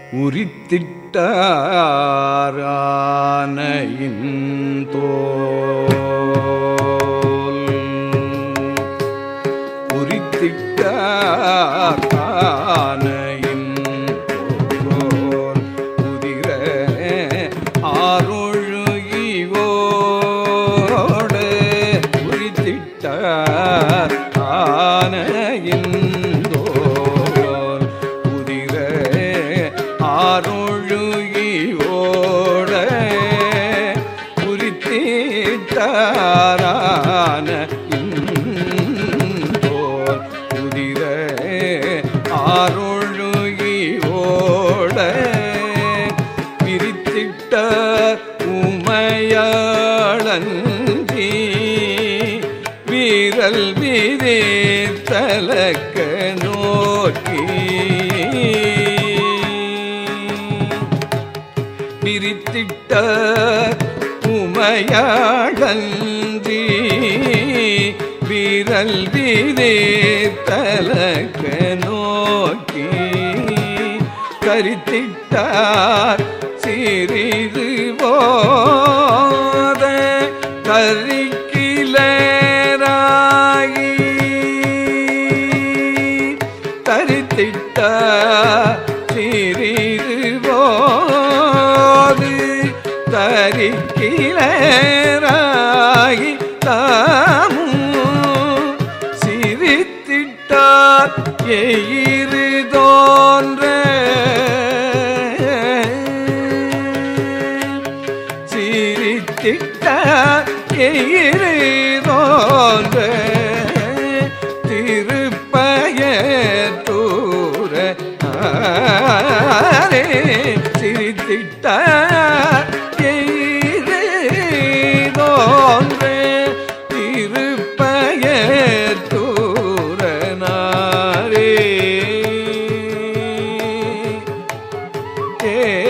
உரித்திட்டாரானையின் தோல் உரித்திட்டாரானையின் தோல் உதிர ஆறொழு ஈவோடு உரித்திட்டார் ஆனையின் தோல் உதிர ஆறொழுகியோட உரித்திட்டாரான இந்தோல் உதிர ஆறொழுகியோட பிரித்திட்ட உமையாளந்தி வீரல் வீதே தலக்க நோக்கி பிரித்திட்ட உமையாளந்தி வீரல் வீதே தலக்க நோக்கி கரித்திட்டார் சிறிது போத கரிக்கிலராகி தரித்திட்டார் சிறிது போது தரிக்கிலராகி தாமும் சிரித்திட்டார் எயிறு தோன்ற சிரித்திட்டார் எயிறு தோன்ற திருப்பயத்தூர ஆரே சிரித்திட்டார் எயிறு தோன்ற திருப்பயத்தூரனாரே ஏ